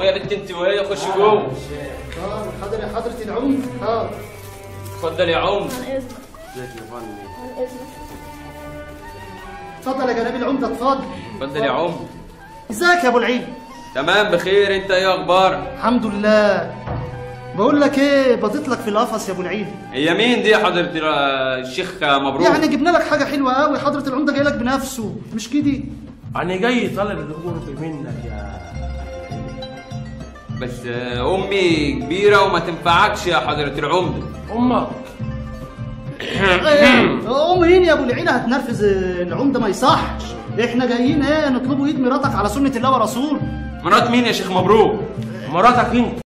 يا بنت انت وهي خش جوه اه حاضر يا حضرة العمد اه اتفضل يا عم عن اذنك ازيك يا فندم عن اذنك اتفضل يا جناب العمدة اتفضل اتفضل يا عم ازيك يا ابو العيد تمام بخير انت ايه اخبارك الحمد لله بقول لك ايه بضيت لك في القفص يا ابو العيد هي مين دي يا حضرة ال- الشيخ مبروك يعني جبنا لك حاجه حلوه قوي حضرة العمدة جاي لك بنفسه مش كده انا جاي طالب القرب منك يا بس آه، امي كبيرة وما تنفعكش يا حضرة العمدة امك ايه ام مين يا ابو العيد هتنرفز العمدة ما يصحش احنا جايين ايه نطلبوا ايد مراتك على سنة الله ورسوله مرات مين يا شيخ مبروك مراتك انت